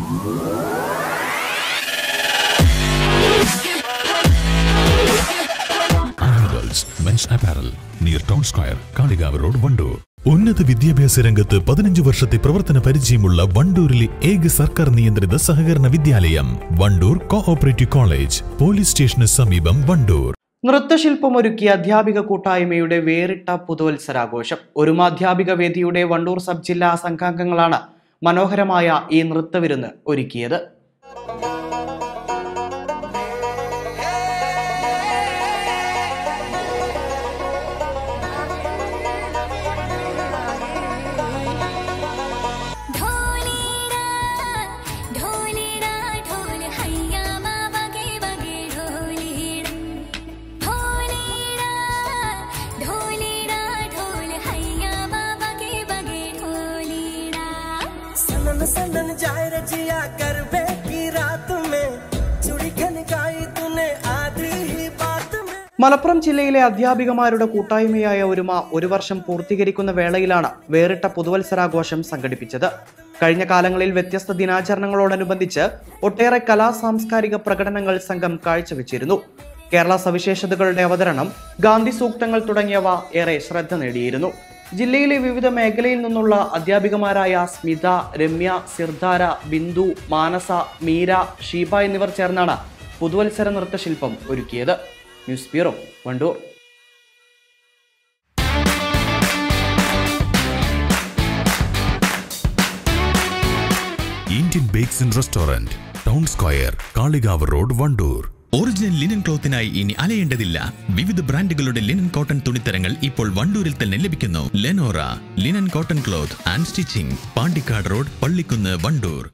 animals men's apparel near town square Kalikavu road Wandoor ഉന്നത വിദ്യാഭ്യാസ രംഗത്ത് പതിനഞ്ച് വർഷത്തെ പ്രവർത്തന പരിചയമുള്ള വണ്ടൂരിലെ ഏക സർക്കാർ നിയന്ത്രിത സഹകരണ വിദ്യാലയം വണ്ടൂർ കോഓപ്പറേറ്റീവ് കോളേജ് പോലീസ് സ്റ്റേഷന് സമീപം വണ്ടൂർ നൃത്തശില്പമൊരുക്കിയ അധ്യാപിക കൂട്ടായ്മയുടെ വേറിട്ട പുതുവത്സരാഘോഷം ഒരുമ അധ്യാപിക വേദിയുടെ വണ്ടൂർ സബ് ജില്ലാ സംഘാംഗങ്ങളാണ് മനോഹരമായ ഈ നൃത്തവിരുന്ന് ഒരുക്കിയത് ढोलेरा ढोलेरा ढोल हैया बाबा के बगे ढोलेरा ढोलेरा ढोलेरा ढोल हैया बाबा के बगे ढोलेरा सनन सनन जाए रजिया करबे की रात में चूड़ी खनकाई तूने आधी ही बात में മലപ്പുറം ജില്ലയിലെ അധ്യാപികമാരുടെ കൂട്ടായ്മയായ ഒരുമ ഒരു വർഷം പൂർത്തീകരിക്കുന്ന വേളയിലാണ് വേറിട്ട പുതുവത്സരാഘോഷം സംഘടിപ്പിച്ചത് കഴിഞ്ഞ കാലങ്ങളിൽ വ്യത്യസ്ത ദിനാചരണങ്ങളോടനുബന്ധിച്ച് ഒട്ടേറെ കലാ സാംസ്കാരിക പ്രകടനങ്ങൾ സംഘം കാഴ്ചവെച്ചിരുന്നു കേരള സവിശേഷതകളുടെ അവതരണം ഗാന്ധി സൂക്തങ്ങൾ തുടങ്ങിയവ ഏറെ ശ്രദ്ധ നേടിയിരുന്നു ജില്ലയിലെ വിവിധ മേഖലയിൽ നിന്നുള്ള അധ്യാപികമാരായ സ്മിത രമ്യ സിർധാര ബിന്ദു മാനസ മീര ഷീബ എന്നിവർ ചേർന്നാണ് പുതുവത്സര നൃത്തശില്പം ഒരുക്കിയത് news bureau Wandoor Indian bakes and restaurant town square Kalikavu road Wandoor original linen ക്ലോത്തിനായി ഇനി അലയേണ്ടതില്ല വിവിധ ബ്രാൻഡുകളുടെ ലിനൻ കോട്ടൺ തുണിത്തരങ്ങൾ ഇപ്പോൾ വണ്ടൂരിൽ തന്നെ ലഭിക്കുന്നു Lenora linen cotton cloth and stitching Pandikkad road Pallikkunnu Wandoor